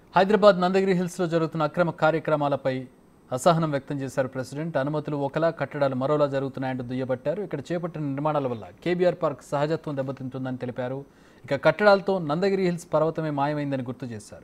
హైదరాబాద్ నందగిరి హిల్స్లో జరుగుతున్న అక్రమ కార్యక్రమాలపై అసహనం వ్యక్తం చేశారు ప్రెసిడెంట్ అనుమతులు ఒకలా కట్టడాలు మరోలా జరుగుతున్నాయంటూ దుయ్యబట్టారు ఇక్కడ చేపట్టిన నిర్మాణాల వల్ల కేబీఆర్ పార్క్ సహజత్వం దెబ్బతింటుందని తెలిపారు ఇక కట్టడాలతో నందగిరి హిల్స్ పర్వతమే మాయమైందని గుర్తు చేశారు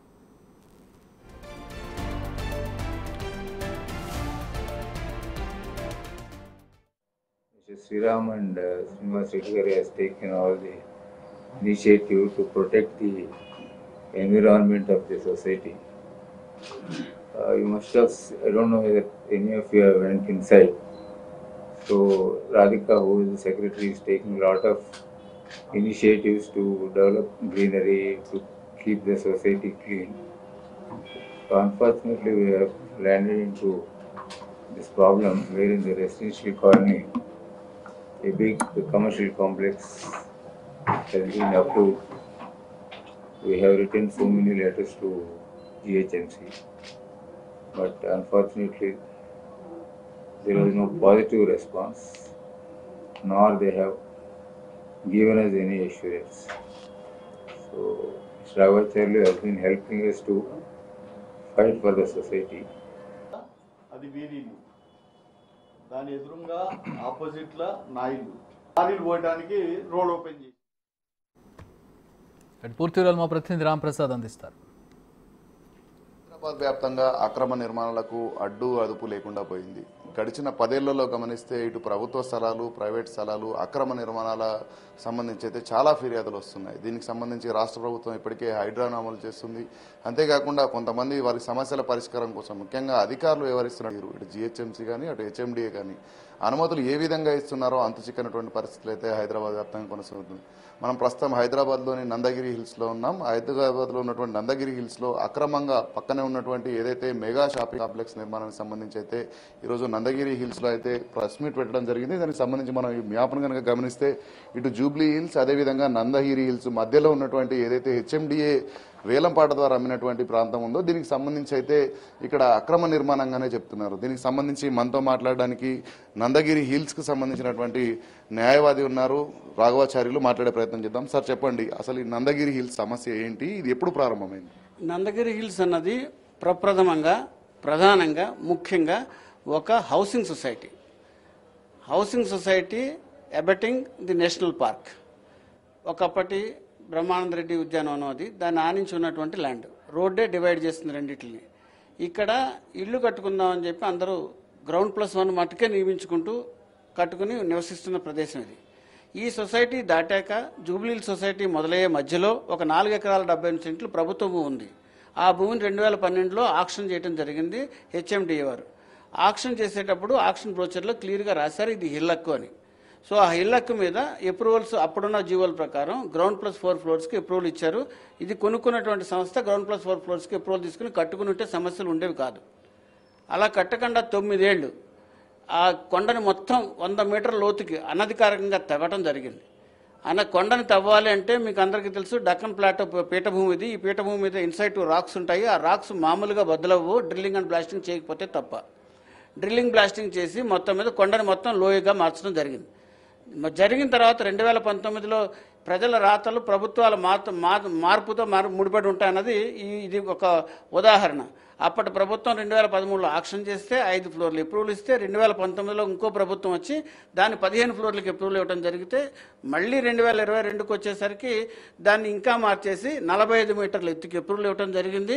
Mr. Sriram and uh, Srinivas Reddy garu has taken all the initiative to protect the environment of the society. Uh, you must have, s- I don't know whether any of you have went inside. So Radhika, who is the secretary, is taking a lot of initiatives to develop greenery, to keep the society clean. So unfortunately, we have landed into this problem where in the residential colony, a big commercial complex has been approved. We have written so many letters to GHMC, but unfortunately, there was no positive response, nor they have given us any assurance. So, Mr. Ravacharlu has been helping us to fight for the society. అది వీరి ఇల్లు దాని ఎదురుగా opposite లా నా ఇల్లు లారీలు పోయడానికి road open చేసి అటు పూర్తి వివరాలు మా ప్రతినిధి రాంప్రసాద్ అందిస్తారు హైదరాబాద్ వ్యాప్తంగా అక్రమ నిర్మాణాలకు అడ్డు అదుపు లేకుండా పోయింది గడిచిన పదేళ్లలో గమనిస్తే ఇటు ప్రభుత్వ స్థలాలు ప్రైవేట్ స్థలాలు అక్రమ నిర్మాణాల సంబంధించి అయితే చాలా ఫిర్యాదులు వస్తున్నాయి దీనికి సంబంధించి రాష్ట్ర ప్రభుత్వం ఇప్పటికే హైడ్రాను అమలు చేస్తుంది అంతేకాకుండా కొంతమంది వారి సమస్యల పరిష్కారం కోసం ముఖ్యంగా అధికారులు వ్యవహరిస్తున్నారు ఇటు జిహెచ్ఎంసీ కానీ అటు హెచ్ఎండిఏ కానీ అనుమతులు ఏ విధంగా ఇస్తున్నారో అంత చిక్కనటువంటి పరిస్థితులు అయితే హైదరాబాద్ వ్యాప్తంగా కొనసాగుతుంది మనం ప్రస్తుతం హైదరాబాద్లోని నందగిరి హిల్స్లో ఉన్నాం హైదరాబాద్లో ఉన్నటువంటి నందగిరి హిల్స్లో అక్రమంగా పక్కనే ఉన్నటువంటి ఏదైతే మెగా షాపింగ్ కాంప్లెక్స్ నిర్మాణానికి సంబంధించి అయితే ఈరోజు నందగిరి హిల్స్లో అయితే ప్రెస్ మీట్ పెట్టడం జరిగింది దానికి సంబంధించి మనం ఈ మ్యాప్ను కనుక గమనిస్తే ఇటు జూబ్లీ హిల్స్ అదేవిధంగా నందగిరి హిల్స్ మధ్యలో ఉన్నటువంటి ఏదైతే హెచ్ఎండిఏ వేలంపాట ద్వారా అమ్మినటువంటి ప్రాంతం ఉందో దీనికి సంబంధించి అయితే ఇక్కడ అక్రమ నిర్మాణంగానే చెప్తున్నారు దీనికి సంబంధించి మనతో మాట్లాడడానికి నందగిరి హిల్స్ కు సంబంధించినటువంటి న్యాయవాది ఉన్నారు రాఘవాచార్యులు మాట్లాడే ప్రయత్నం చేద్దాం సార్ చెప్పండి అసలు ఈ నందగిరి హిల్స్ సమస్య ఏంటి ఇది ఎప్పుడు ప్రారంభమైంది నందగిరి హిల్స్ అన్నది ప్రప్రథమంగా ప్రధానంగా ముఖ్యంగా ఒక housing society housing society abetting the national park ఒకప్పటి బ్రహ్మానంద రెడ్డి ఉద్యానవనం అది దాన్ని ఆనించి ఉన్నటువంటి ల్యాండ్ రోడ్డే డివైడ్ చేస్తుంది రెండింటిని ఇక్కడ ఇల్లు కట్టుకుందామని చెప్పి అందరూ గ్రౌండ్ ప్లస్ వన్ మట్టుకే నియమించుకుంటూ కట్టుకుని నివసిస్తున్న ప్రదేశం ఇది ఈ సొసైటీ దాటాక జూబ్లీ సొసైటీ మొదలయ్యే మధ్యలో ఒక నాలుగు ఎకరాల డెబ్బై ఎనిమిది సెంట్లు ప్రభుత్వ భూమి ఉంది ఆ భూమిని రెండు వేల పన్నెండులో ఆక్షన్ చేయడం జరిగింది హెచ్ఎండిఏ వారు ఆక్షన్ చేసేటప్పుడు ఆక్షన్ బ్రోచర్లో క్లియర్గా రాశారు ఇది హిల్లక్కు అని సో ఆ హిల్లక్కు మీద అప్రూవల్స్ అప్పుడున్న జీవోల ప్రకారం గ్రౌండ్ ప్లస్ ఫోర్ ఫ్లోర్స్కి అప్రూవల్ ఇచ్చారు ఇది కొనుక్కున్నటువంటి సంస్థ గ్రౌండ్ ప్లస్ ఫోర్ ఫ్లోర్స్కి అప్రూవల్ తీసుకుని కట్టుకుని ఉంటే సమస్యలు ఉండేవి కాదు అలా కట్టకుండా తొమ్మిదేళ్లు ఆ కొండని మొత్తం వంద మీటర్ల లోతుకి అనధికారికంగా తవ్వటం జరిగింది అన్న కొండని తవ్వాలి అంటే మీకు అందరికీ తెలుసు డక్కన్ ప్లాట్ పీఠభూమి ఇది ఈ పీఠభూమి మీద ఇన్సైడ్ రాక్స్ ఉంటాయి ఆ రాక్స్ మామూలుగా బదులవు డ్రిల్లింగ్ అండ్ బ్లాస్టింగ్ చేయకపోతే తప్ప డ్రిల్లింగ్ బ్లాస్టింగ్ చేసి మొత్తం మీద కొండని మొత్తం లోయగా మార్చడం జరిగింది మ- జరిగిన తర్వాత రెండు వేల పంతొమ్మిదిలో ప్రజల రాతలు ప్రభుత్వాల మార్పు మార్పుతో మారు ముడిపడి ఉంటాయన్నది ఈ ఇది ఒక ఉదాహరణ అప్పటి ప్రభుత్వం రెండు వేల పదమూడులో ఆక్షన్ చేస్తే ఐదు ఫ్లోర్లు అప్రూవల్ ఇస్తే రెండు వేల పంతొమ్మిదిలో ఇంకో ప్రభుత్వం వచ్చి దాన్ని పదిహేను ఫ్లోర్లకి అప్రూవల్ ఇవ్వడం జరిగితే మళ్ళీ రెండు వేల ఇరవై రెండుకి వచ్చేసరికి దాన్ని ఇంకా మార్చేసి నలభై ఐదు మీటర్ల ఎత్తుకి అప్రూవల్ ఇవ్వడం జరిగింది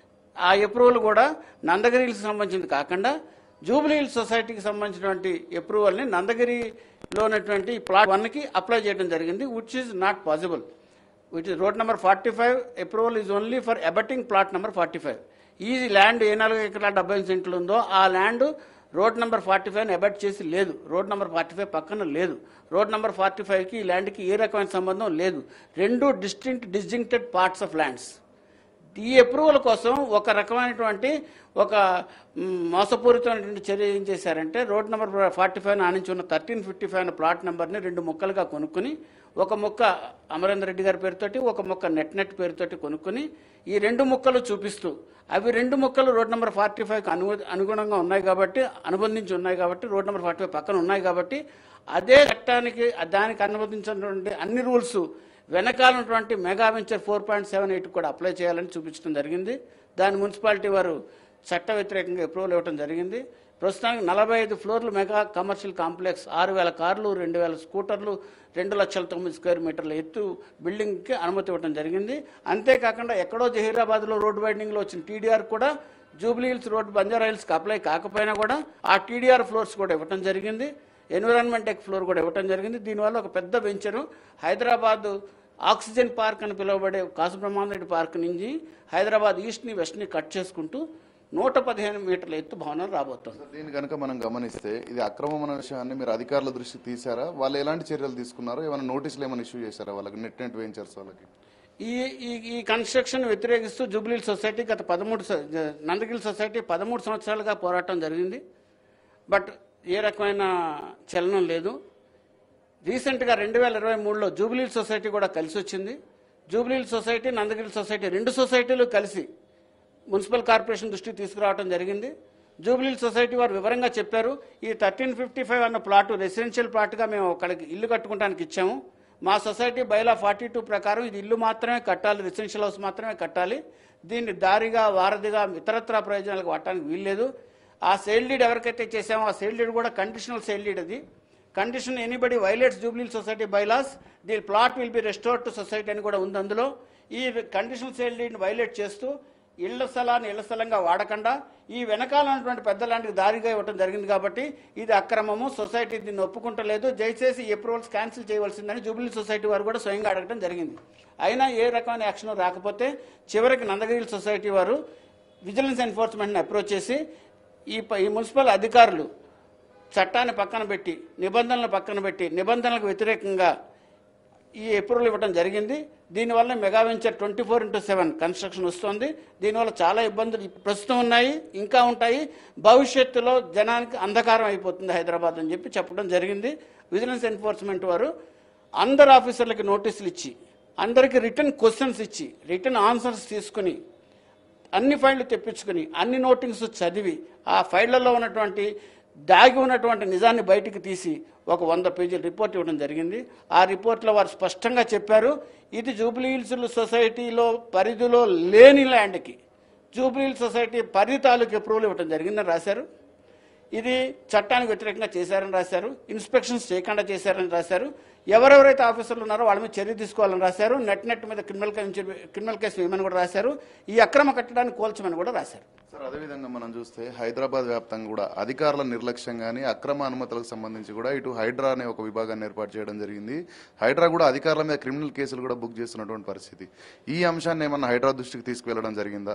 ఆ అప్రూవల్ కూడా నందగిరికి సంబంధించింది కాకుండా జూబ్లీ హిల్స్ సొసైటీకి సంబంధించినటువంటి అప్రూవల్ని నందగిరిలో ఉన్నటువంటి ప్లాట్ వన్కి అప్లై చేయడం జరిగింది which is not possible which is road number forty five approval is only for abetting plot number forty five ఈ ల్యాండ్ ఏ నాలుగు ఎకరాల డెబ్బై ఐదు సెంట్లు ఉందో ఆ ల్యాండ్ రోడ్ నెంబర్ ఫార్టీ ఫైవ్ని అబెట్ చేసి లేదు రోడ్ నెంబర్ ఫార్టీ ఫైవ్ పక్కన లేదు రోడ్ నెంబర్ ఫార్టీ ఫైవ్కి ఈ ల్యాండ్కి ఏ రకమైన సంబంధం లేదు రెండు distinct disjointed parts of lands ఈ అప్రూవల్ కోసం ఒక రకమైనటువంటి ఒక మ్, మోసపూరితమైనటువంటి చర్య ఏం చేశారంటే రోడ్ నెంబర్ ఫార్టీ ఫైవ్ ఆనించి ఉన్న థర్టీన్ ఫిఫ్టీ ఫైవ్ అనే ప్లాట్ నెంబర్ని రెండు ముక్కలుగా కొనుక్కొని ఒక ముక్క అమరేందర్ రెడ్డి గారి పేరుతోటి ఒక ముక్క నెట్ నెట్ పేరుతోటి కొనుక్కొని ఈ రెండు ముక్కలు చూపిస్తూ అవి రెండు ముక్కలు రోడ్ నెంబర్ ఫార్టీ ఫైవ్కి అను అనుగుణంగా ఉన్నాయి కాబట్టి అనుబంధించి ఉన్నాయి కాబట్టి రోడ్ నెంబర్ ఫార్టీ ఫైవ్ పక్కన ఉన్నాయి కాబట్టి అదే చట్టానికి దానికి అనుబంధించినటువంటి అన్ని రూల్స్ వెనకాల ఉన్నటువంటి mega venture four point seven eight కూడా అప్లై చేయాలని చూపించడం జరిగింది దాని మున్సిపాలిటీ వారు చట్ట వ్యతిరేకంగా అప్రూవల్ ఇవ్వడం జరిగింది ప్రస్తుతానికి నలభై ఐదు ఫ్లోర్లు మెగా కమర్షియల్ కాంప్లెక్స్ ఆరు వేల కార్లు రెండు వేల స్కూటర్లు రెండు లక్షల తొమ్మిది స్క్వేర్ మీటర్ల ఎత్తు బిల్డింగ్కి అనుమతి ఇవ్వడం జరిగింది అంతేకాకుండా ఎక్కడో జహీరాబాద్లో రోడ్ వైడింగ్లో వచ్చిన టీడీఆర్ కూడా జూబ్లీ హిల్స్ రోడ్ బంజారా హిల్స్కి అప్లై కాకపోయినా కూడా ఆ టీడీఆర్ ఫ్లోర్స్ కూడా ఇవ్వడం జరిగింది ఎన్విరాన్మెంట్ టెక్ ఫ్లోర్ కూడా ఇవ్వడం జరిగింది దీనివల్ల ఒక పెద్ద వెంచరు హైదరాబాద్ ఆక్సిజన్ పార్క్ అని పిలువబడే కాసు బ్రహ్మాండ పార్క్ నుంచి హైదరాబాద్ ఈస్ట్ని వెస్ట్ని కట్ చేసుకుంటూ నూట పదిహేను మీటర్ల ఎత్తు భవనం రాబోతోంది దీన్ని కనుక మనం గమనిస్తే ఇది అక్రమం అనే విషయాన్ని మీరు అధికారుల దృష్టికి తీసారా వాళ్ళు ఎలాంటి చర్యలు తీసుకున్నారు ఏమైనా నోటీసులు ఏమైనా ఇష్యూ చేశారా వాళ్ళకి నెట్ నెట్ వెంచర్స్ వాళ్ళకి ఈ ఈ ఈ కన్స్ట్రక్షన్ వ్యతిరేకిస్తూ జూబ్లీల్ సొసైటీ గత పదమూడు స- నందగిరి సొసైటీ పదమూడు సంవత్సరాలుగా పోరాటం జరిగింది బట్ ఏ రకమైన చలనం లేదు రీసెంట్గా రెండు వేల ఇరవై మూడులో జూబ్లీల్ సొసైటీ కూడా కలిసి వచ్చింది జూబ్లీల్ సొసైటీ నందగిరి సొసైటీ రెండు సొసైటీలు కలిసి మున్సిపల్ కార్పొరేషన్ దృష్టికి తీసుకురావడం జరిగింది జూబ్లీల్ సొసైటీ వారు వివరంగా చెప్పారు ఈ థర్టీన్ ఫిఫ్టీ ఫైవ్ అన్న ప్లాటు రెసిడెన్షియల్ ప్లాట్గా మేము అక్కడికి ఇల్లు కట్టుకోవడానికి ఇచ్చాము మా సొసైటీ బైలా ఫార్టీ టూ ప్రకారం ఇది ఇల్లు మాత్రమే కట్టాలి రెసిడెన్షియల్ హౌస్ మాత్రమే కట్టాలి దీన్ని దారిగా వారధిగా ఇతరత్ర ప్రయోజనాలకు వాడటానికి వీల్లేదు ఆ సేల్ డీడ్ ఎవరికైతే చేసామో ఆ సేల్ డీడ్ కూడా కండిషనల్ సేల్ డీడ్ అది condition anybody violates Jubilee society bylaws the plot will be restored to society అని కూడా ఉంది అందులో ఈ కండిషనల్ సేల్ డీడ్ని వైలేట్ చేస్తూ ఇళ్ల స్థలాన్ని ఇళ్ల స్థలంగా వాడకుండా ఈ వెనకాల ఉన్నటువంటి పెద్ద లాంటికి దారిగా ఇవ్వడం జరిగింది కాబట్టి ఇది అక్రమము సొసైటీ దీన్ని ఒప్పుకుంటలేదు దయచేసి ఈ అప్రూవల్స్ క్యాన్సిల్ చేయవలసిందని జూబ్లీ సొసైటీ వారు కూడా స్వయంగా అడగడం జరిగింది అయినా ఏ రకమైన యాక్షన్ రాకపోతే చివరికి నందగిరి సొసైటీ వారు విజిలెన్స్ ఎన్ఫోర్స్మెంట్ని అప్రోచ్ చేసి ఈ ప- ఈ మున్సిపల్ అధికారులు చట్టాన్ని పక్కన పెట్టి నిబంధనలు పక్కన పెట్టి నిబంధనలకు వ్యతిరేకంగా ఈ అప్రూవల్ ఇవ్వడం జరిగింది దీనివల్ల mega venture twenty four into seven construction వస్తుంది దీనివల్ల చాలా ఇబ్బందులు ప్రస్తుతం ఉన్నాయి ఇంకా ఉంటాయి భవిష్యత్తులో జనానికి అంధకారం అయిపోతుంది హైదరాబాద్ అని చెప్పి చెప్పడం జరిగింది విజిలెన్స్ ఎన్ఫోర్స్మెంట్ వారు అందరు ఆఫీసర్లకి నోటీసులు ఇచ్చి అందరికి రిటర్న్ క్వశ్చన్స్ ఇచ్చి రిటర్న్ ఆన్సర్స్ తీసుకుని అన్ని ఫైళ్లు తెప్పించుకుని అన్ని నోటింగ్స్ చదివి ఆ ఫైళ్లలో ఉన్నటువంటి దాగి ఉన్నటువంటి నిజాన్ని బయటికి తీసి ఒక వంద పేజీల రిపోర్ట్ ఇవ్వడం జరిగింది ఆ రిపోర్ట్లో వారు స్పష్టంగా చెప్పారు ఇది జూబ్లీ హిల్స్ సొసైటీలో పరిధిలో లేని ల్యాండ్కి జూబ్లీ హిల్స్ సొసైటీ పరిధి తాలూకు అప్రూవల్ ఇవ్వడం జరిగిందని రాశారు ఇది చట్టానికి వ్యతిరేకంగా చేశారని రాశారు ఇన్స్పెక్షన్స్ చేయకుండా చేశారని రాశారు ఎవరెవరైతే ఆఫీసర్లు ఉన్నారో వాళ్ళ మీద చర్య తీసుకోవాలని రాశారు నెట్ నెట్ మీద క్రిమినల్ కేసు క్రిమినల్ కేసు వేయమని కూడా రాశారు ఈ అక్రమ కట్టడాన్ని కోల్చమని కూడా రాశారు సార్ అదేవిధంగా మనం చూస్తే హైదరాబాద్ వ్యాప్తంగా కూడా అధికారుల నిర్లక్ష్యం కానీ అక్రమ అనుమతులకు సంబంధించి కూడా ఇటు హైడ్రా అనే ఒక విభాగాన్ని ఏర్పాటు చేయడం జరిగింది హైడ్రా కూడా అధికారుల మీద క్రిమినల్ కేసులు కూడా బుక్ చేస్తున్నటువంటి పరిస్థితి ఈ అంశాన్ని ఏమన్నా హైడ్రా దృష్టికి తీసుకువెళ్ళడం జరిగిందా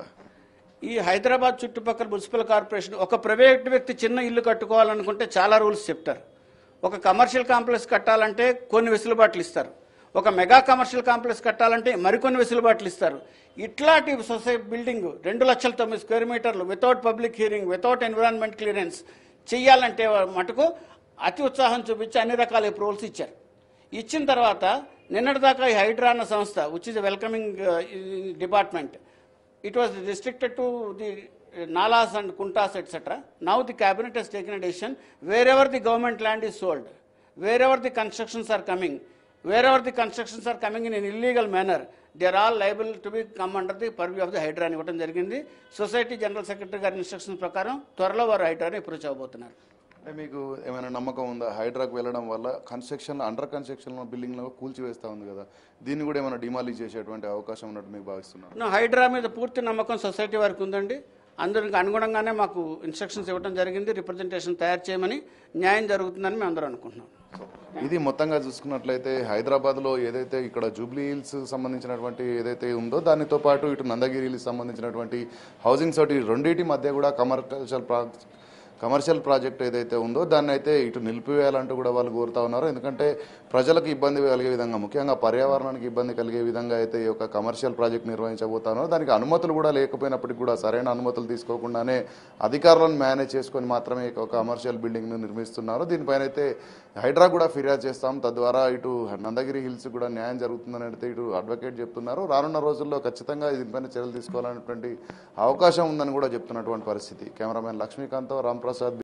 ఈ హైదరాబాద్ చుట్టుపక్కల మున్సిపల్ కార్పొరేషన్ ఒక ప్రైవేట్ వ్యక్తి చిన్న ఇల్లు కట్టుకోవాలనుకుంటే చాలా రూల్స్ చెప్తారు ఒక కమర్షియల్ కాంప్లెక్స్ కట్టాలంటే కొన్ని వెసులుబాట్లు ఇస్తారు ఒక మెగా కమర్షియల్ కాంప్లెక్స్ కట్టాలంటే మరికొన్ని వెసులుబాట్లు ఇస్తారు ఇట్లాంటి సొసైటీ బిల్డింగ్ రెండు లక్షల తొమ్మిది స్క్వేర్ మీటర్లు without public hearing without environment clearance చెయ్యాలంటే మటుకు అతి ఉత్సాహం చూపించి అన్ని రకాల అప్రూవల్స్ ఇచ్చారు ఇచ్చిన తర్వాత నిన్నటిదాకా ఈ హైడ్రా అన్న సంస్థ which is welcoming department it was restricted to the uh, nalas and kuntas etc now the cabinet has taken a decision wherever the government land is sold wherever the constructions are coming wherever the constructions are coming in an illegal manner they are all liable to be come under the purview of the hydra అని ఇవ్వడం జరిగింది society general secretary గారి instructions ప్రకారం త్వరలో వారు హైడ్రాని approach అవబోతున్నారు అంటే మీకు ఏమైనా నమ్మకం ఉందా హైడ్రాకు వెళ్ళడం వల్ల కన్స్ట్రక్షన్ అండర్ కన్స్ట్రక్షన్ బిల్డింగ్ కూల్చివేస్తా ఉంది కదా దీన్ని కూడా ఏమైనా డిమాలిష్ చేసేటువంటి అవకాశం ఉన్నట్టు మీకు భావిస్తున్నారు నా హైడ్రా మీద పూర్తి నమ్మకం సొసైటీ వారికి ఉందండి అందరికి అనుగుణంగానే మాకు ఇన్స్ట్రక్షన్స్ ఇవ్వడం జరిగింది రిప్రజెంటేషన్ తయారు చేయమని న్యాయం జరుగుతుందని మేము అందరం అనుకుంటున్నాం ఇది మొత్తంగా చూసుకున్నట్లయితే హైదరాబాద్లో ఏదైతే ఇక్కడ జూబ్లీ హిల్స్ సంబంధించినటువంటి ఏదైతే ఉందో దానితో పాటు ఇటు నందగిరి హిల్స్ సంబంధించినటువంటి హౌసింగ్ సోటి రెండింటి మధ్య కూడా కమర్షియల్ ప్రా కమర్షియల్ ప్రాజెక్ట్ ఏదైతే ఉందో దాన్ని అయితే ఇటు నిలిపివేయాలంటూ కూడా వాళ్ళు కోరుతా ఉన్నారు ఎందుకంటే ప్రజలకు ఇబ్బంది కలిగే విధంగా ముఖ్యంగా పర్యావరణానికి ఇబ్బంది కలిగే విధంగా అయితే ఈ యొక్క కమర్షియల్ ప్రాజెక్ట్ నిర్వహించబోతా ఉన్నారు దానికి అనుమతులు కూడా లేకపోయినప్పటికీ కూడా సరైన అనుమతులు తీసుకోకుండానే అధికారులను మేనేజ్ చేసుకొని మాత్రమే ఈ యొక్క కమర్షియల్ బిల్డింగ్ను నిర్మిస్తున్నారు దీనిపైన అయితే హైడ్రా కూడా ఫిర్యాదు చేస్తాం తద్వారా ఇటు నందగిరి హిల్స్ కూడా న్యాయం జరుగుతుందని అయితే ఇటు అడ్వకేట్ చెప్తున్నారు రానున్న రోజుల్లో ఖచ్చితంగా దీనిపైన చర్యలు తీసుకోవాలనేటువంటి అవకాశం ఉందని కూడా చెప్తున్నటువంటి పరిస్థితి కెమెరామెన్ లక్ష్మీకాంత్ రాంప్రసాద్